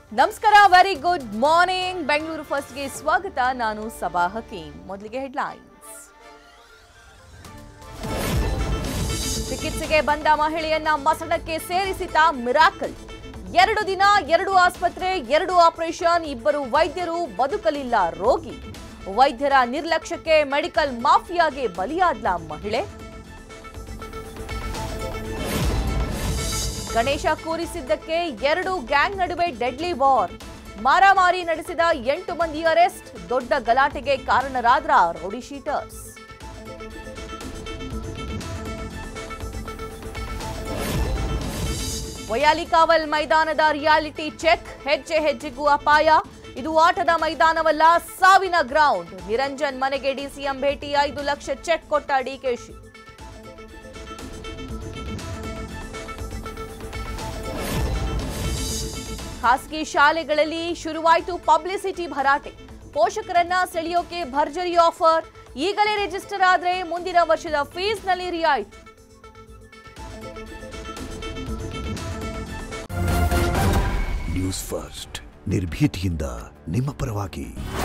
ನಮಸ್ಕಾರ very good morning Bengaluru ಫಸ್ಟ್ಗೆ ಸ್ವಾಗತ ನಾನು ಸಬಾ ಹಕೀಂ ಮೊದಲಿಗೆ ಹೆಡ್ಲೈನ್ಸ್ ಚಿಕಿತ್ಸೆಗೆ ಬಂದ ಮಹಿಳೆಯನ್ನ ಮಸಣಕ್ಕೆ ಸೇರಿಸಿದ ಮಿರಾಕಲ್ ಎರಡು ದಿನ ಎರಡು ಆಸ್ಪತ್ರೆ ಎರಡು ಆಪರೇಷನ್ ಇಬ್ಬರು ವೈದ್ಯರು ಬದುಕಲಿಲ್ಲ ರೋಗಿ ವೈದ್ಯರ ನಿರ್ಲಕ್ಷ್ಯಕ್ಕೆ ಮೆಡಿಕಲ್ ಮಾಫಿಯಾಗೆ ಬಲಿಯಾದ್ಲ ಮಹಿಳೆ ಗಣೇಶ ಕೂರಿಸಿದ್ದಕ್ಕೆ ಎರಡು ಗ್ಯಾಂಗ್ ನಡುವೆ ಡೆಡ್ಲಿ ವಾರ್ ಮಾರಾಮಾರಿ ನಡೆಸಿದ ಎಂಟು ಮಂದಿ ಅರೆಸ್ಟ್ ದೊಡ್ಡ ಗಲಾಟೆಗೆ ಕಾರಣರಾದ್ರ ರೌಡಿ ಶೀಟರ್ಸ್ ವಯಾಲಿಕಾವಲ್ ಮೈದಾನದ ರಿಯಾಲಿಟಿ ಚೆಕ್ ಹೆಜ್ಜೆ ಹೆಜ್ಜೆಗೂ ಅಪಾಯ ಇದು ಆಟದ ಮೈದಾನವಲ್ಲ ಸಾವಿನ ಗ್ರೌಂಡ್ ನಿರಂಜನ್ ಮನೆಗೆ ಡಿಸಿಎಂ ಭೇಟಿ ಐದು ಲಕ್ಷ ಚೆಕ್ ಕೊಟ್ಟ ಡಿಕೆಶಿ ಖಾಸಗಿ ಶಾಲೆಗಳಲ್ಲಿ ಶುರುವಾಯಿತು ಪಬ್ಲಿಸಿಟಿ ಭರಾಟೆ ಪೋಷಕರನ್ನ ಸೆಳೆಯೋಕೆ ಭರ್ಜರಿ ಆಫರ್ ಈಗಲೇ ರಿಜಿಸ್ಟರ್ ಆದ್ರೆ ಮುಂದಿನ ವರ್ಷದ ಫೀಸ್ನಲ್ಲಿ ರಿಯಾಯಿತಿ ನ್ಯೂಸ್ ಫಸ್ಟ್ ನಿರ್ಭೀತಿಯಿಂದ ನಿಮ್ಮ ಪರವಾಗಿ